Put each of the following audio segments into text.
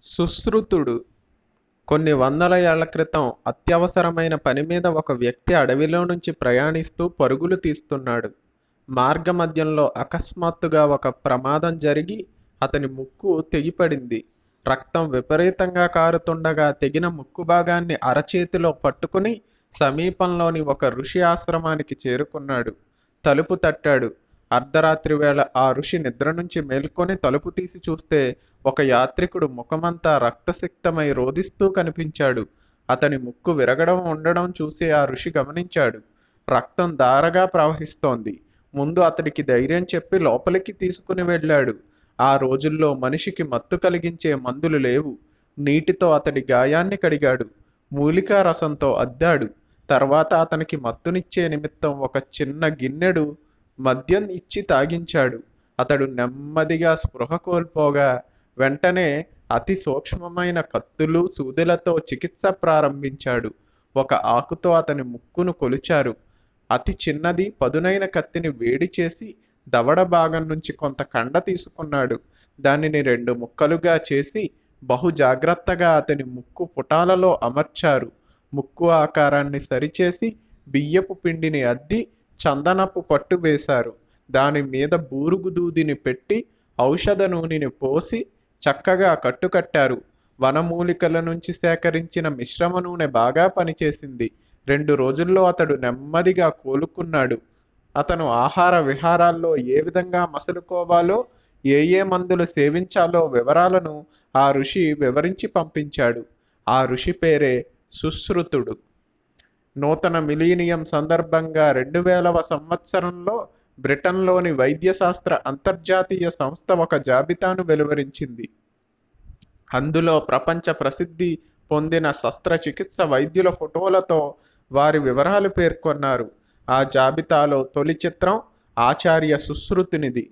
సుశ్రుతుడు కొన్ని వందల ఏళ్ల క్రితం అత్యవసరమైన పని మీద ఒక వ్యక్తి అడవిలో నుంచి ప్రయాణిస్తూ పరుగులు తీస్తున్నాడు మార్గమధ్యంలో అకస్మాత్తుగా ఒక ప్రమాదం జరిగి అతని ముక్కు తెగిపడింది రక్తం విపరీతంగా కారుతుండగా తెగిన ముక్కు భాగాన్ని అరచేతిలో పట్టుకుని సమీపంలోని ఒక ఋషి ఆశ్రమానికి చేరుకున్నాడు తలుపు తట్టాడు అర్ధరాత్రి వేళ ఆ ఋషి నిద్ర నుంచి మేల్కొని తలుపు తీసి చూస్తే ఒక యాత్రికుడు ముఖమంతా రక్తసిక్తమై రోదిస్తూ కనిపించాడు అతని ముక్కు విరగడం ఉండడం చూసి ఆ ఋషి గమనించాడు రక్తం దారగా ప్రవహిస్తోంది ముందు అతడికి ధైర్యం చెప్పి లోపలికి తీసుకుని వెళ్ళాడు ఆ రోజుల్లో మనిషికి మత్తు కలిగించే మందులు లేవు నీటితో అతడి గాయాన్ని కడిగాడు మూలికా రసంతో అద్దాడు తర్వాత అతనికి మత్తునిచ్చే నిమిత్తం ఒక చిన్న గిన్నెడు మద్యం ఇచ్చి తాగించాడు అతడు నెమ్మదిగా స్పృహ కోల్పోగా వెంటనే అతి సూక్ష్మమైన కత్తులు సూదులతో చికిత్స ప్రారంభించాడు ఒక ఆకుతో అతని ముక్కును కొలిచారు అతి చిన్నది పదునైన కత్తిని వేడి చేసి దవడ భాగం నుంచి కొంత కండ తీసుకున్నాడు దానిని రెండు ముక్కలుగా చేసి బహు జాగ్రత్తగా అతని ముక్కు పుటాలలో అమర్చారు ముక్కు ఆకారాన్ని సరిచేసి బియ్యపు పిండిని అద్ది చందనపు పట్టు వేశారు దాని మీద బూరుగు దూదిని పెట్టి ఔషధ నూనెని పోసి చక్కగా కట్టుకట్టారు వనమూలికల నుంచి సేకరించిన మిశ్రమ నూనె బాగా పనిచేసింది రెండు రోజుల్లో అతడు నెమ్మదిగా కోలుకున్నాడు అతను ఆహార విహారాల్లో ఏ విధంగా మసలుకోవాలో ఏ ఏ మందులు సేవించాలో వివరాలను ఆ ఋషి వివరించి పంపించాడు ఆ ఋషి పేరే సుశ్రుతుడు నూతన మిలీనియం సందర్భంగా రెండు వేలవ సంవత్సరంలో బ్రిటన్లోని వైద్యశాస్త్ర అంతర్జాతీయ సంస్థ ఒక జాబితాను వెలువరించింది అందులో ప్రపంచ ప్రసిద్ధి పొందిన శస్త్రచికిత్స వైద్యుల ఫోటోలతో వారి వివరాలు పేర్కొన్నారు ఆ జాబితాలో తొలి చిత్రం ఆచార్య సుశ్రుతునిది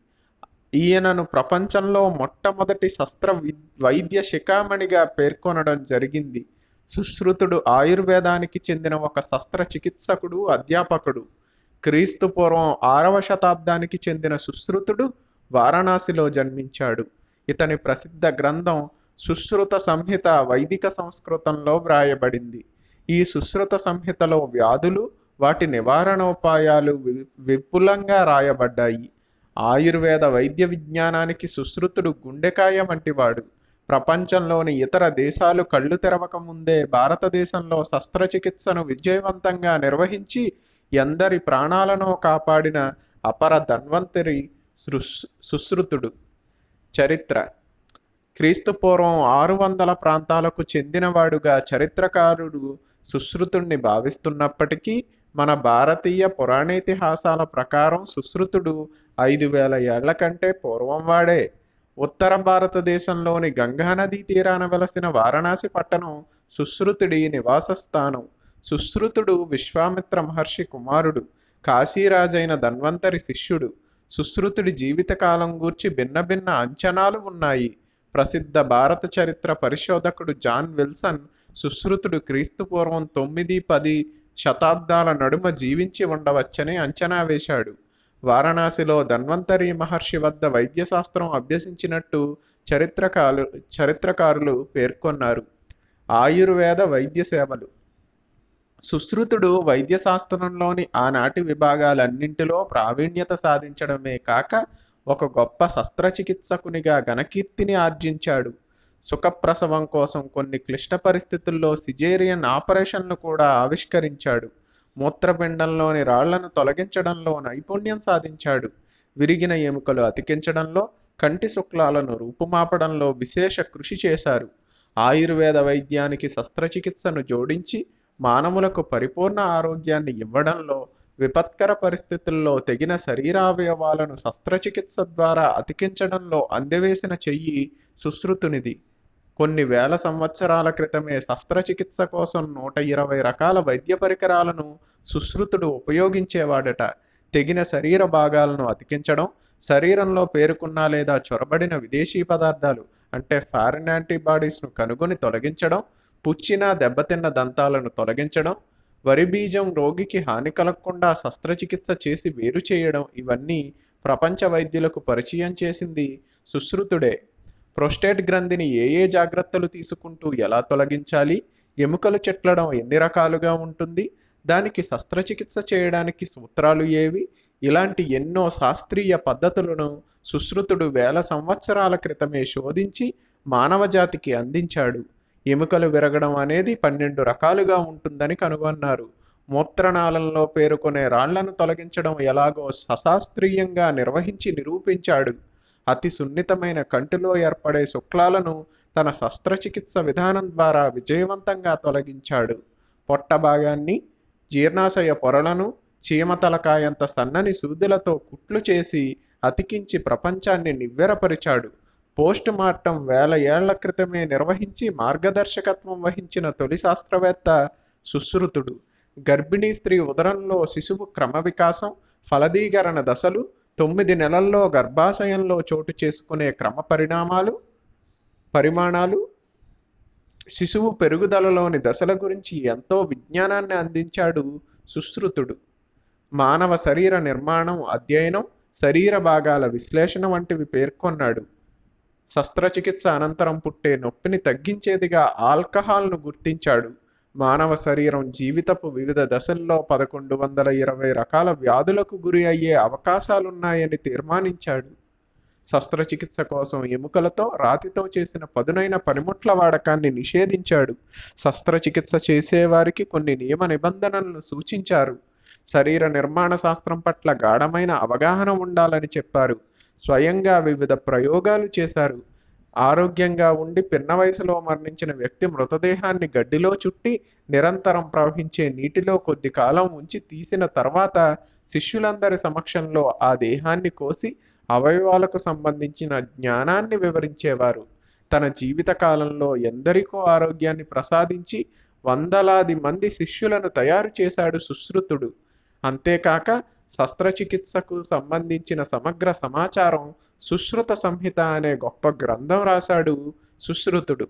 ఈయనను ప్రపంచంలో మొట్టమొదటి శస్త్ర వైద్య శిఖామణిగా పేర్కొనడం జరిగింది సుశ్రుతుడు ఆయుర్వేదానికి చెందిన ఒక శస్త్రచికిత్సకుడు అధ్యాపకుడు క్రీస్తు పూర్వం ఆరవ శతాబ్దానికి చెందిన సుశ్రుతుడు వారణాసిలో జన్మించాడు ఇతని ప్రసిద్ధ గ్రంథం సుశ్రుత సంహిత వైదిక సంస్కృతంలో వ్రాయబడింది ఈ సుశ్రుత సంహితలో వ్యాధులు వాటి నివారణోపాయాలు విపులంగా రాయబడ్డాయి ఆయుర్వేద వైద్య విజ్ఞానానికి సుశ్రుతుడు గుండెకాయ వంటివాడు ప్రపంచంలోని ఇతర దేశాలు కళ్ళు తెరవక ముందే భారతదేశంలో శస్త్రచికిత్సను విజయవంతంగా నిర్వహించి ఎందరి ప్రాణాలను కాపాడిన అపర ధన్వంతరి సుశ్రుతుడు చరిత్ర క్రీస్తు పూర్వం ఆరు వందల ప్రాంతాలకు చెందినవాడుగా చరిత్రకారుడు సుశ్రుతుణ్ణి భావిస్తున్నప్పటికీ మన భారతీయ పురాణేతిహాసాల ప్రకారం సుశ్రుతుడు ఐదు వేల ఏళ్ల కంటే పూర్వం వాడే ఉత్తర భారతదేశంలోని గంగానదీ తీరాన వెలసిన వారణాసి పట్టణం సుశ్రుతుడి నివాస స్థానం సుశ్రుతుడు విశ్వామిత్ర మహర్షి కుమారుడు కాశీరాజైన ధన్వంతరి శిష్యుడు సుశ్రుతుడి జీవితకాలం గూర్చి భిన్న భిన్న అంచనాలు ఉన్నాయి ప్రసిద్ధ భారత చరిత్ర పరిశోధకుడు జాన్ విల్సన్ సుశ్రుతుడు క్రీస్తు పూర్వం తొమ్మిది పది శతాబ్దాల నడుమ జీవించి ఉండవచ్చని అంచనా వేశాడు వారణాసిలో ధన్వంతరి మహర్షి వద్ద వైద్యశాస్త్రం అభ్యసించినట్టు చరిత్రకారు చరిత్రకారులు పేర్కొన్నారు ఆయుర్వేద వైద్య సేవలు సుశ్రుతుడు వైద్యశాస్త్రంలోని ఆనాటి విభాగాలన్నింటిలో ప్రావీణ్యత సాధించడమే కాక ఒక గొప్ప శస్త్రచికిత్సకునిగా ఘనకీర్తిని ఆర్జించాడు సుఖప్రసవం కోసం కొన్ని క్లిష్ట పరిస్థితుల్లో సిజేరియన్ ఆపరేషన్లు కూడా ఆవిష్కరించాడు మూత్రపిండంలోని రాళ్లను తొలగించడంలో నైపుణ్యం సాధించాడు విరిగిన ఎముకలు అతికించడంలో కంటి శుక్లాలను రూపుమాపడంలో విశేష కృషి చేశారు ఆయుర్వేద వైద్యానికి శస్త్రచికిత్సను జోడించి మానవులకు పరిపూర్ణ ఆరోగ్యాన్ని ఇవ్వడంలో విపత్కర పరిస్థితుల్లో తెగిన శరీరావయవాలను శస్త్రచికిత్స ద్వారా అతికించడంలో అందవేసిన చెయ్యి సుశ్రుతునిది కొన్ని వేల సంవత్సరాల క్రితమే శస్త్రచికిత్స కోసం నూట ఇరవై రకాల వైద్య పరికరాలను సుశ్రుతుడు ఉపయోగించేవాడట తెగిన శరీర భాగాలను అతికించడం శరీరంలో పేరుకున్న లేదా చొరబడిన విదేశీ పదార్థాలు అంటే ఫారిన్ యాంటీబాడీస్ను కనుగొని తొలగించడం పుచ్చిన దెబ్బతిన్న దంతాలను తొలగించడం వరి బీజం రోగికి హాని కలగకుండా శస్త్రచికిత్స చేసి వేరు చేయడం ఇవన్నీ ప్రపంచ వైద్యులకు పరిచయం చేసింది సుశ్రుతుడే ప్రోస్టేట్ గ్రంథిని ఏ ఏ జాగ్రత్తలు తీసుకుంటూ ఎలా తొలగించాలి ఎముకలు చెట్లడం ఎన్ని రకాలుగా ఉంటుంది దానికి శస్త్రచికిత్స చేయడానికి సూత్రాలు ఏవి ఇలాంటి ఎన్నో శాస్త్రీయ పద్ధతులను సుశ్రుతుడు వేల సంవత్సరాల క్రితమే శోధించి మానవ జాతికి అందించాడు ఎముకలు విరగడం అనేది పన్నెండు రకాలుగా ఉంటుందని కనుగొన్నారు మూత్రనాళంలో పేరుకొనే రాళ్లను తొలగించడం ఎలాగో సశాస్త్రీయంగా నిర్వహించి నిరూపించాడు అతి సున్నితమైన కంటిలో ఏర్పడే శుక్లాలను తన శస్త్రచికిత్స విధానం ద్వారా విజయవంతంగా తొలగించాడు పొట్ట భాగాన్ని జీర్ణాశయ పొరలను చీమ తలకాయంత సన్నని సూదులతో కుట్లు చేసి అతికించి ప్రపంచాన్ని నివ్వెరపరిచాడు పోస్ట్ మార్టం వేల ఏళ్ల క్రితమే నిర్వహించి మార్గదర్శకత్వం వహించిన తొలి శాస్త్రవేత్త సుశ్రుతుడు గర్భిణీ స్త్రీ ఉదరంలో శిశువు క్రమ వికాసం ఫలదీకరణ దశలు తొమ్మిది నెలల్లో గర్భాశయంలో చోటు చేసుకునే క్రమ పరిణామాలు పరిమాణాలు శిశువు పెరుగుదలలోని దశల గురించి ఎంతో విజ్ఞానాన్ని అందించాడు సుశ్రుతుడు మానవ శరీర నిర్మాణం అధ్యయనం శరీర భాగాల విశ్లేషణ వంటివి పేర్కొన్నాడు శస్త్రచికిత్స అనంతరం పుట్టే నొప్పిని తగ్గించేదిగా ఆల్కహాల్ను గుర్తించాడు మానవ శరీరం జీవితపు వివిధ దశల్లో పదకొండు వందల ఇరవై రకాల వ్యాధులకు గురి అయ్యే అవకాశాలున్నాయని తీర్మానించాడు శస్త్రచికిత్స కోసం ఎముకలతో రాతితో చేసిన పదునైన పనిముట్ల వాడకాన్ని నిషేధించాడు శస్త్రచికిత్స చేసేవారికి కొన్ని నియమ నిబంధనలను సూచించారు శరీర నిర్మాణ శాస్త్రం పట్ల గాఢమైన అవగాహన ఉండాలని చెప్పారు స్వయంగా వివిధ ప్రయోగాలు చేశారు ఆరోగ్యంగా ఉండి పిన్న వయసులో మరణించిన వ్యక్తి మృతదేహాన్ని గడ్డిలో చుట్టి నిరంతరం ప్రవహించే నీటిలో కొద్ది కాలం ఉంచి తీసిన తర్వాత శిష్యులందరి సమక్షంలో ఆ దేహాన్ని కోసి అవయవాలకు సంబంధించిన జ్ఞానాన్ని వివరించేవారు తన జీవిత కాలంలో ఎందరికో ఆరోగ్యాన్ని ప్రసాదించి వందలాది మంది శిష్యులను తయారు చేశాడు సుశ్రుతుడు అంతేకాక శస్త్రచికిత్సకు సంబంధించిన సమగ్ర సమాచారం సుశ్రుత సంహిత అనే గొప్ప గ్రంథం రాశాడు సుశ్రుతుడు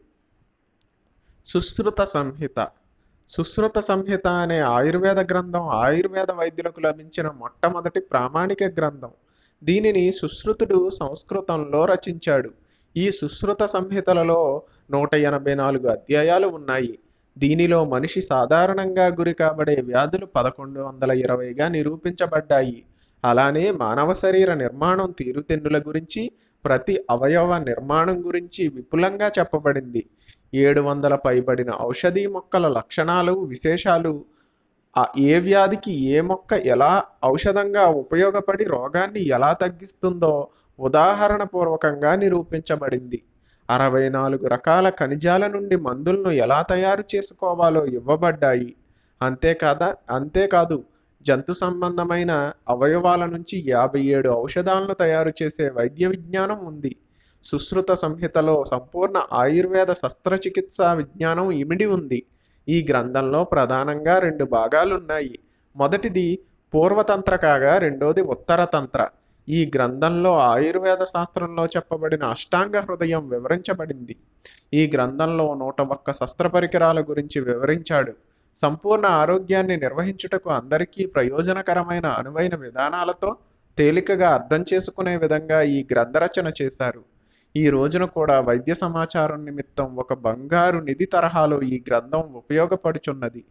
సుశ్రుత సంహిత సుశ్రుత సంహిత అనే ఆయుర్వేద గ్రంథం ఆయుర్వేద వైద్యులకు లభించిన మొట్టమొదటి ప్రామాణిక గ్రంథం దీనిని సుశ్రుతుడు సంస్కృతంలో రచించాడు ఈ సుశ్రుత సంహితలలో నూట ఎనభై నాలుగు అధ్యాయాలు ఉన్నాయి దీనిలో మనిషి సాధారణంగా గురి కాబడే వ్యాధులు పదకొండు వందల ఇరవైగా నిరూపించబడ్డాయి అలానే మానవ శరీర నిర్మాణం తీరుతెన్నుల గురించి ప్రతి అవయవ నిర్మాణం గురించి విపులంగా చెప్పబడింది ఏడు వందల పైబడిన ఔషధీ మొక్కల లక్షణాలు విశేషాలు ఆ ఏ వ్యాధికి ఏ మొక్క ఎలా ఔషధంగా ఉపయోగపడి రోగాన్ని ఎలా తగ్గిస్తుందో ఉదాహరణ పూర్వకంగా నిరూపించబడింది అరవై నాలుగు రకాల ఖనిజాల నుండి మందులను ఎలా తయారు చేసుకోవాలో ఇవ్వబడ్డాయి అంతేకాదా అంతేకాదు జంతు సంబంధమైన అవయవాల నుంచి యాభై ఏడు ఔషధాలను తయారు చేసే వైద్య విజ్ఞానం ఉంది సుశ్రుత సంహితలో సంపూర్ణ ఆయుర్వేద శస్త్రచికిత్స విజ్ఞానం ఇమిడి ఉంది ఈ గ్రంథంలో ప్రధానంగా రెండు భాగాలున్నాయి మొదటిది పూర్వతంత్ర కాగా రెండోది ఉత్తరతంత్ర ఈ గ్రంథంలో ఆయుర్వేద శాస్త్రంలో చెప్పబడిన అష్టాంగ హృదయం వివరించబడింది ఈ గ్రంథంలో నూట ఒక్క శస్త్రపరికరాల గురించి వివరించాడు సంపూర్ణ ఆరోగ్యాన్ని నిర్వహించుటకు అందరికీ ప్రయోజనకరమైన అనువైన విధానాలతో తేలికగా అర్థం చేసుకునే విధంగా ఈ గ్రంథరచన చేశారు ఈ రోజున కూడా వైద్య సమాచారం నిమిత్తం ఒక బంగారు నిధి తరహాలో ఈ గ్రంథం ఉపయోగపడుచున్నది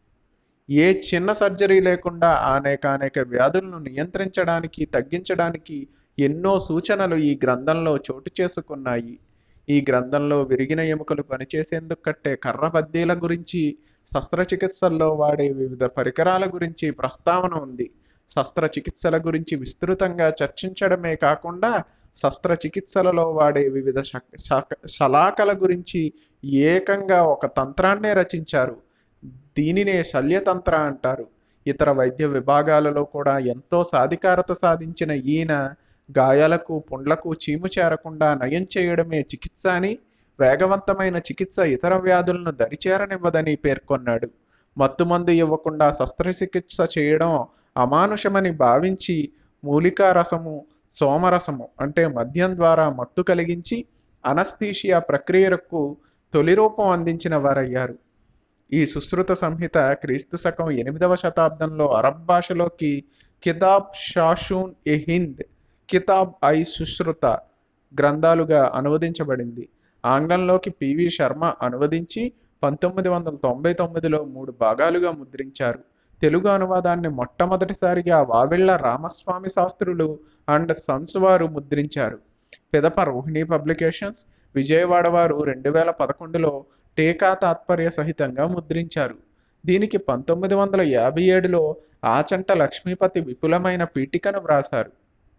ఏ చిన్న సర్జరీ లేకుండా అనేక అనేక వ్యాధులను నియంత్రించడానికి తగ్గించడానికి ఎన్నో సూచనలు ఈ గ్రంథంలో చోటు చేసుకున్నాయి ఈ గ్రంథంలో విరిగిన ఎముకలు పనిచేసేందుకు కట్టే కర్ర బద్దీల గురించి శస్త్రచికిత్సల్లో వాడే వివిధ పరికరాల గురించి ప్రస్తావన ఉంది శస్త్రచికిత్సల గురించి విస్తృతంగా చర్చించడమే కాకుండా శస్త్రచికిత్సలలో వాడే వివిధ శక్- శక- శలాకల గురించి ఏకంగా ఒక తంత్రాన్నే రచించారు దీనినే శల్యతంత్ర అంటారు ఇతర వైద్య విభాగాలలో కూడా ఎంతో సాధికారత సాధించిన ఈయన గాయాలకు పుండ్లకు చీము చేరకుండా నయం చేయడమే చికిత్స అని వేగవంతమైన చికిత్స ఇతర వ్యాధులను దరిచేరనివ్వదని పేర్కొన్నాడు మత్తుమందు ఇవ్వకుండా శస్త్రచికిత్స చేయడం అమానుషమని భావించి మూలికా రసము సోమరసము అంటే మద్యం ద్వారా మత్తు కలిగించి అనస్థీషియా ప్రక్రియకు తొలి రూపం అందించిన వారయ్యారు ఈ సుశ్రుత సంహిత క్రీస్తు శకం ఎనిమిదవ శతాబ్దంలో అరబ్ భాషలోకి కితాబ్ షాషూన్ ఎ హింద్ కితాబ్ ఐ సుశ్రుత గ్రంథాలుగా అనువదించబడింది ఆంగ్లంలోకి పివి శర్మ అనువదించి పంతొమ్మిది వందల తొంభై తొమ్మిదిలో మూడు భాగాలుగా ముద్రించారు తెలుగు అనువాదాన్ని మొట్టమొదటిసారిగా వావిళ్ళ రామస్వామి శాస్త్రులు అండ్ సన్స్ వారు ముద్రించారు పిదప రోహిణి పబ్లికేషన్స్ విజయవాడ వారు రెండు వేల పదకొండులో టీకా తాత్పర్య సహితంగా ముద్రించారు దీనికి పంతొమ్మిది వందల యాభై ఏడులో ఆచంట లక్ష్మీపతి విపులమైన పీఠికను వ్రాసారు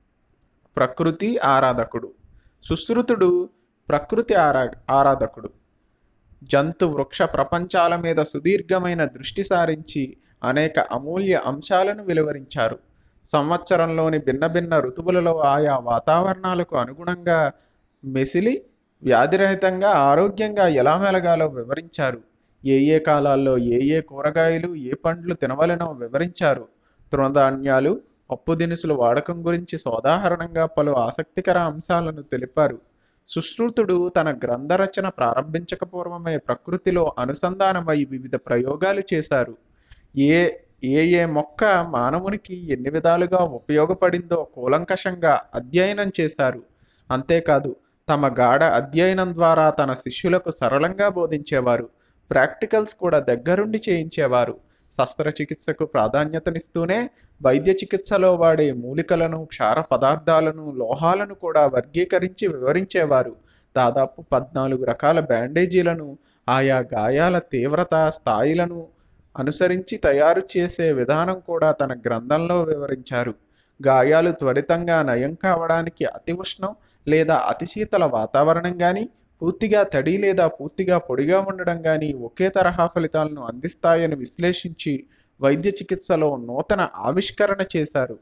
ప్రకృతి ఆరాధకుడు సుశ్రుతుడు ప్రకృతి ఆరా ఆరాధకుడు జంతు వృక్ష ప్రపంచాల మీద సుదీర్ఘమైన దృష్టి సారించి అనేక అమూల్య అంశాలను వెలువరించారు సంవత్సరంలోని భిన్న భిన్న ఋతువులలో ఆయా వాతావరణాలకు అనుగుణంగా మెసిలి వ్యాధిరహితంగా ఆరోగ్యంగా ఎలా మెలగాలో వివరించారు ఏ ఏ కాలాల్లో ఏ ఏ కూరగాయలు ఏ పండ్లు తినవలనో వివరించారు తృణధాన్యాలు పప్పు దినుసుల వాడకం గురించి సోదాహరణంగా పలు ఆసక్తికర అంశాలను తెలిపారు సుశ్రుతుడు తన గ్రంథ రచన ప్రారంభించక పూర్వమే ప్రకృతిలో అనుసంధానమై వివిధ ప్రయోగాలు చేశారు ఏ ఏ ఏ మొక్క మానవునికి ఎన్ని విధాలుగా ఉపయోగపడిందో కూలంకషంగా అధ్యయనం చేశారు అంతేకాదు తమ గాఢ అధ్యయనం ద్వారా తన శిష్యులకు సరళంగా బోధించేవారు ప్రాక్టికల్స్ కూడా దగ్గరుండి చేయించేవారు శస్త్రచికిత్సకు ప్రాధాన్యతనిస్తూనే వైద్య చికిత్సలో వాడే మూలికలను క్షార పదార్థాలను లోహాలను కూడా వర్గీకరించి వివరించేవారు దాదాపు పద్నాలుగు రకాల బ్యాండేజీలను ఆయా గాయాల తీవ్రత స్థాయిలను అనుసరించి తయారు చేసే విధానం కూడా తన గ్రంథంలో వివరించారు గాయాలు త్వరితంగా నయం కావడానికి అతి ఉష్ణం లేదా అతి శీతల వాతావరణం కానీ పూర్తిగా తడి లేదా పూర్తిగా పొడిగా ఉండడం కానీ ఒకే తరహా ఫలితాలను అందిస్తాయని విశ్లేషించి వైద్య చికిత్సలో నూతన ఆవిష్కరణ చేశారు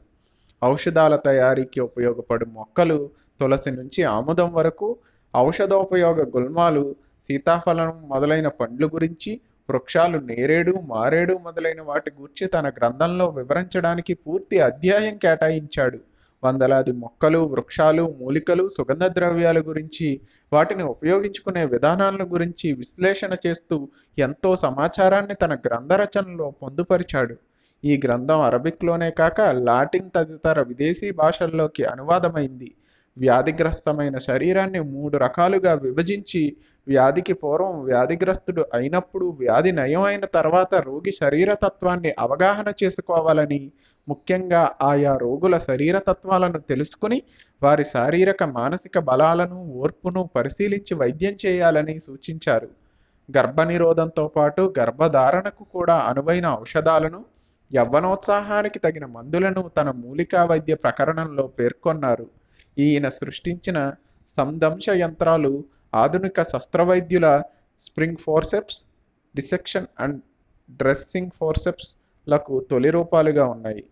ఔషధాల తయారీకి ఉపయోగపడు మొక్కలు తులసి నుంచి ఆముదం వరకు ఔషధోపయోగ గుల్మాలు సీతాఫలం మొదలైన పండ్లు గురించి వృక్షాలు నేరేడు మారేడు మొదలైన వాటి గూర్చి తన గ్రంథంలో వివరించడానికి పూర్తి అధ్యాయం కేటాయించాడు వందలాది మొక్కలు వృక్షాలు మూలికలు సుగంధ ద్రవ్యాల గురించి వాటిని ఉపయోగించుకునే విధానాలను గురించి విశ్లేషణ చేస్తూ ఎంతో సమాచారాన్ని తన గ్రంథ రచనలో పొందుపరిచాడు ఈ గ్రంథం అరబిక్లోనే కాక లాటిన్ తదితర విదేశీ భాషల్లోకి అనువాదమైంది వ్యాధిగ్రస్తమైన శరీరాన్ని మూడు రకాలుగా విభజించి వ్యాధికి పూర్వం వ్యాధిగ్రస్తుడు అయినప్పుడు వ్యాధి నయం అయిన తర్వాత రోగి శరీరతత్వాన్ని అవగాహన చేసుకోవాలని ముఖ్యంగా ఆయా రోగుల శరీరతత్వాలను తెలుసుకుని వారి శారీరక మానసిక బలాలను ఓర్పును పరిశీలించి వైద్యం చేయాలని సూచించారు గర్భనిరోధంతో పాటు గర్భధారణకు కూడా అనువైన ఔషధాలను యవ్వనోత్సాహానికి తగిన మందులను తన మూలికా వైద్య ప్రకరణంలో పేర్కొన్నారు ఈయన సృష్టించిన సందంశ యంత్రాలు ఆధునిక శస్త్రవైద్యుల spring forceps dissection and dressing ఫోర్సెప్స్లకు తొలి రూపాలుగా ఉన్నాయి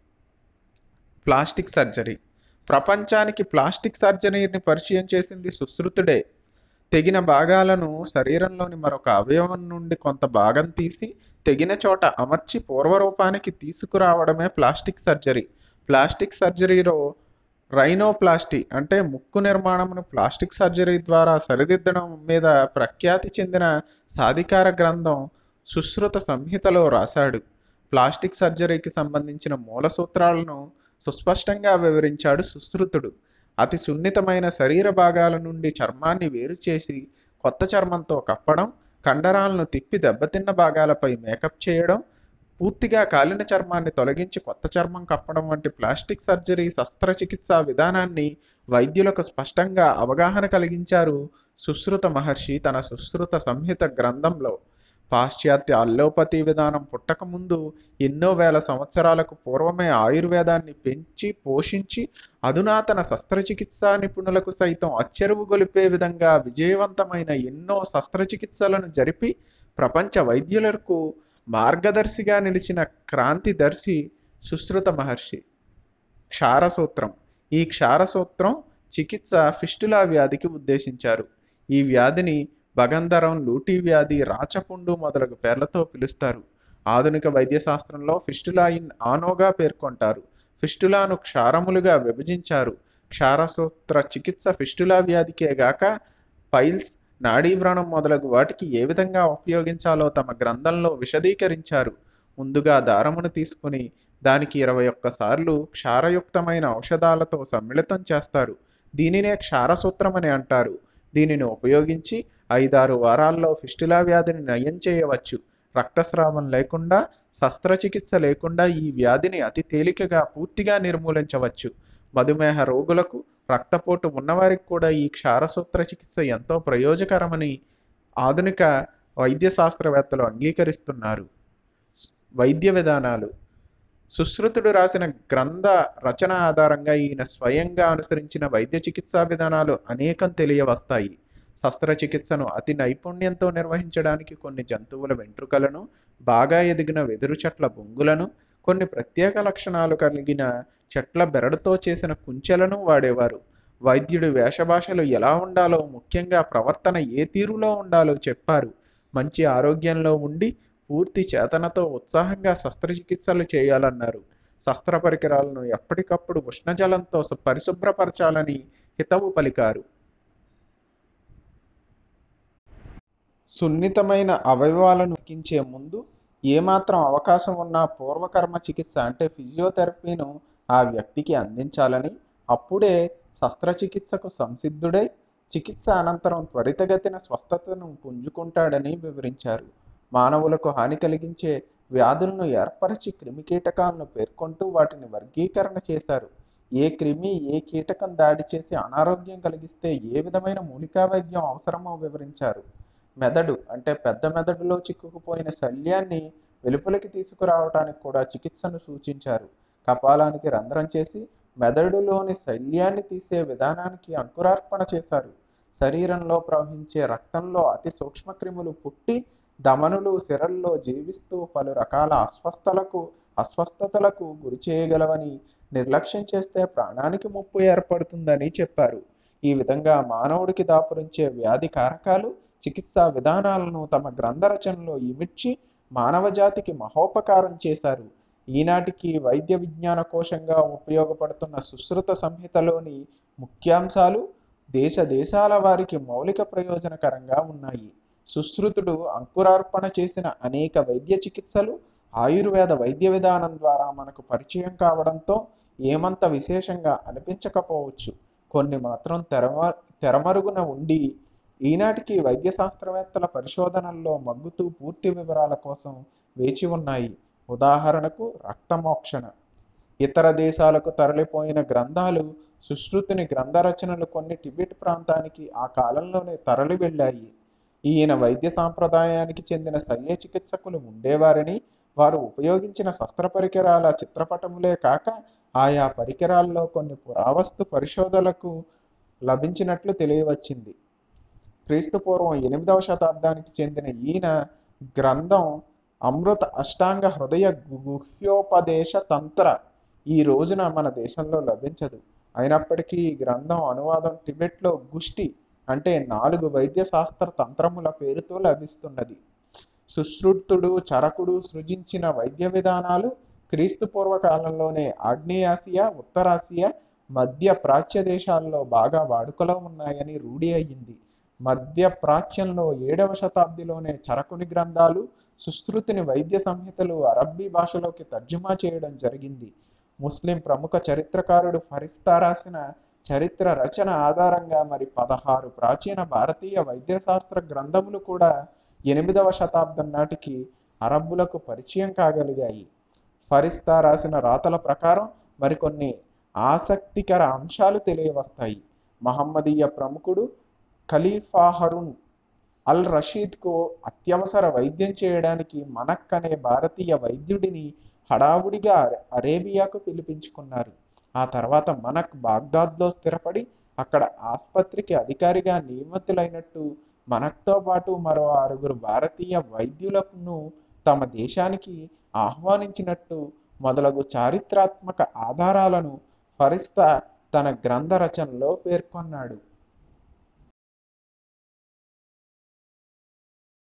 ప్లాస్టిక్ సర్జరీ ప్రపంచానికి ప్లాస్టిక్ సర్జరీని పరిచయం చేసింది సుశ్రుతుడే తెగిన భాగాలను శరీరంలోని మరొక అవయవం నుండి కొంత భాగం తీసి తెగిన చోట అమర్చి పూర్వరూపానికి తీసుకురావడమే ప్లాస్టిక్ సర్జరీ ప్లాస్టిక్ సర్జరీలో రైనోప్లాస్టీ అంటే ముక్కు నిర్మాణమును ప్లాస్టిక్ సర్జరీ ద్వారా సరిదిద్దడం మీద ప్రఖ్యాతి చెందిన సాధికార గ్రంథం సుశ్రుత సంహితలో రాశాడు ప్లాస్టిక్ సర్జరీకి సంబంధించిన మూల సూత్రాలను సుస్పష్టంగా వివరించాడు సుశ్రుతుడు అతి సున్నితమైన శరీర భాగాల నుండి చర్మాన్ని వేరు చేసి కొత్త చర్మంతో కప్పడం కండరాలను తిప్పి దెబ్బతిన్న భాగాలపై మేకప్ చేయడం పూర్తిగా కాలిన చర్మాన్ని తొలగించి కొత్త చర్మం కప్పడం వంటి ప్లాస్టిక్ సర్జరీ శస్త్రచికిత్సా విధానాన్ని వైద్యులకు స్పష్టంగా అవగాహన కలిగించారు సుశ్రుత మహర్షి తన సుశ్రుత సంహిత గ్రంథంలో పాశ్చాత్య అల్లోపతి విధానం పుట్టకముందు ఎన్నో వేల సంవత్సరాలకు పూర్వమే ఆయుర్వేదాన్ని పెంచి పోషించి అధునాతన శస్త్రచికిత్సా నిపుణులకు సైతం అచ్చెరువు గొలిపే విధంగా విజయవంతమైన ఎన్నో శస్త్రచికిత్సలను జరిపి ప్రపంచ వైద్యులకు మార్గదర్శిగా నిలిచిన క్రాంతిదర్శి సుశ్రుత మహర్షి క్షారసూత్రం ఈ క్షారసూత్రం చికిత్స ఫిస్టులా వ్యాధికి ఉద్దేశించారు ఈ వ్యాధిని భగంధరం లూటీ వ్యాధి రాచపుండు మొదలగు పేర్లతో పిలుస్తారు ఆధునిక వైద్యశాస్త్రంలో ఫిస్టులా ఇన్ ఆనోగా పేర్కొంటారు ఫిస్టులాను క్షారములుగా విభజించారు క్షారసూత్ర చికిత్స ఫిస్టులా వ్యాధికే గాక పైల్స్ నాడీ వ్రణం మొదలగు వాటికి ఏ విధంగా ఉపయోగించాలో తమ గ్రంథంలో విశదీకరించారు ముందుగా దారమును తీసుకుని దానికి ఇరవై ఒక్కసార్లు క్షారయుక్తమైన ఔషధాలతో సమ్మిళితం చేస్తారు దీనినే క్షారసూత్రం అని అంటారు దీనిని ఉపయోగించి ఐదారు వారాల్లో ఫిస్టులా వ్యాధిని నయం చేయవచ్చు రక్తస్రావం లేకుండా శస్త్రచికిత్స లేకుండా ఈ వ్యాధిని అతి తేలికగా పూర్తిగా నిర్మూలించవచ్చు మధుమేహ రోగులకు రక్తపోటు ఉన్నవారికి కూడా ఈ క్షారసూత్ర చికిత్స ఎంతో ప్రయోజకరమని ఆధునిక వైద్య శాస్త్రవేత్తలు అంగీకరిస్తున్నారు వైద్య విధానాలు సుశ్రుతుడు రాసిన గ్రంథ రచన ఆధారంగా ఈయన స్వయంగా అనుసరించిన వైద్య చికిత్సా విధానాలు అనేకం తెలియవస్తాయి శస్త్రచికిత్సను అతి నైపుణ్యంతో నిర్వహించడానికి కొన్ని జంతువుల వెంట్రుకలను బాగా ఎదిగిన వెదురు చెట్ల బొంగులను కొన్ని ప్రత్యేక లక్షణాలు కలిగిన చెట్ల బెరడుతో చేసిన కుంచెలను వాడేవారు వైద్యుడి వేషభాషలు ఎలా ఉండాలో ముఖ్యంగా ప్రవర్తన ఏ తీరులో ఉండాలో చెప్పారు మంచి ఆరోగ్యంలో ఉండి పూర్తి చేతనతో ఉత్సాహంగా శస్త్రచికిత్సలు చేయాలన్నారు శస్త్ర పరికరాలను ఎప్పటికప్పుడు ఉష్ణజలంతో పరిశుభ్రపరచాలని హితవు పలికారు సున్నితమైన అవయవాలను ఎక్కించే ముందు ఏమాత్రం అవకాశం ఉన్న పూర్వకర్మ చికిత్స అంటే ఫిజియోథెరపీను ఆ వ్యక్తికి అందించాలని అప్పుడే శస్త్రచికిత్సకు సంసిద్ధుడై చికిత్స అనంతరం త్వరితగతిన స్వస్థతను పుంజుకుంటాడని వివరించారు మానవులకు హాని కలిగించే వ్యాధులను ఏర్పరిచి క్రిమికీటకాలను పేర్కొంటూ వాటిని వర్గీకరణ చేశారు ఏ క్రిమి ఏ కీటకం దాడి చేసి అనారోగ్యం కలిగిస్తే ఏ విధమైన మూలికా వైద్యం అవసరమో వివరించారు మెదడు అంటే పెద్ద మెదడులో చిక్కుకుపోయిన శల్యాన్ని వెలుపలికి తీసుకురావడానికి కూడా చికిత్సను సూచించారు కపాలానికి రంధ్రం చేసి మెదడులోని శల్యాన్ని తీసే విధానానికి అంకురార్పణ చేశారు శరీరంలో ప్రవహించే రక్తంలో అతి సూక్ష్మక్రిములు పుట్టి దమనులు సిరల్లో జీవిస్తూ పలు రకాల అస్వస్థలకు అస్వస్థతలకు గురి చేయగలవని నిర్లక్ష్యం చేస్తే ప్రాణానికి ముప్పు ఏర్పడుతుందని చెప్పారు ఈ విధంగా మానవుడికి దాపురించే వ్యాధి కారకాలు చికిత్సా విధానాలను తమ గ్రంథ రచనలో ఇమిడ్చి మానవ జాతికి మహోపకారం చేశారు ఈనాటికి వైద్య విజ్ఞాన కోశంగా ఉపయోగపడుతున్న సుశ్రుత సంహితలోని ముఖ్యాంశాలు దేశ దేశాల వారికి మౌలిక ప్రయోజనకరంగా ఉన్నాయి సుశ్రుతుడు అంకురార్పణ చేసిన అనేక వైద్య చికిత్సలు ఆయుర్వేద వైద్య విధానం ద్వారా మనకు పరిచయం కావడంతో ఏమంత విశేషంగా అనిపించకపోవచ్చు కొన్ని మాత్రం తెరమ తెరమరుగున ఉండి ఈనాటికి వైద్య శాస్త్రవేత్తల పరిశోధనల్లో మగ్గుతూ పూర్తి వివరాల కోసం వేచి ఉన్నాయి ఉదాహరణకు రక్తమోక్షణ ఇతర దేశాలకు తరలిపోయిన గ్రంథాలు సుశ్రుతిని గ్రంథ రచనలు కొన్ని టిబెట్ ప్రాంతానికి ఆ కాలంలోనే తరలి వెళ్ళాయి ఈయన వైద్య సాంప్రదాయానికి చెందిన శల్య చికిత్సకులు ఉండేవారని వారు ఉపయోగించిన శస్త్ర పరికరాల చిత్రపటములే కాక ఆయా పరికరాల్లో కొన్ని పురావస్తు పరిశోధనలకు లభించినట్లు తెలియవచ్చింది క్రీస్తు పూర్వం ఎనిమిదవ శతాబ్దానికి చెందిన ఈయన గ్రంథం అమృత అష్టాంగ హృదయ గుహ్యోపదేశ తంత్ర ఈ రోజున మన దేశంలో లభించదు అయినప్పటికీ ఈ గ్రంథం అనువాదం టిబెట్లో గుష్టి అంటే నాలుగు వైద్య శాస్త్ర తంత్రముల పేరుతో లభిస్తున్నది సుశ్రుతుడు చరకుడు సృజించిన వైద్య విధానాలు క్రీస్తు పూర్వకాలంలోనే ఆగ్నేయాసియా ఉత్తరాసియా మధ్య ప్రాచ్య దేశాల్లో బాగా వాడుకలో ఉన్నాయని రూఢి అయ్యింది మధ్య ప్రాచ్యంలో ఏడవ శతాబ్దిలోనే చరకుని గ్రంథాలు సుశ్రుతిని వైద్య సంహితలు అరబ్బీ భాషలోకి తర్జుమా చేయడం జరిగింది ముస్లిం ప్రముఖ చరిత్రకారుడు ఫరిస్తా రాసిన చరిత్ర రచన ఆధారంగా మరి పదహారు ప్రాచీన భారతీయ వైద్యశాస్త్ర గ్రంథములు కూడా ఎనిమిదవ శతాబ్దం నాటికి అరబ్బులకు పరిచయం కాగలిగాయి ఫరిస్తా రాసిన రాతల ప్రకారం మరికొన్ని ఆసక్తికర అంశాలు తెలియవస్తాయి మహమ్మదీయ ప్రముఖుడు ఖలీఫా హరున్ అల్ రషీద్కు అత్యవసర వైద్యం చేయడానికి మనక్ అనే భారతీయ వైద్యుడిని హడావుడిగా అరేబియాకు పిలిపించుకున్నారు ఆ తర్వాత మనక్ బాగ్దాద్లో స్థిరపడి అక్కడ ఆసుపత్రికి అధికారిగా నియమితులైనట్టు మనక్తో పాటు మరో ఆరుగురు భారతీయ వైద్యులను తమ దేశానికి ఆహ్వానించినట్టు మొదలగు చారిత్రాత్మక ఆధారాలను ఫరిస్తా తన గ్రంథ రచనలో పేర్కొన్నాడు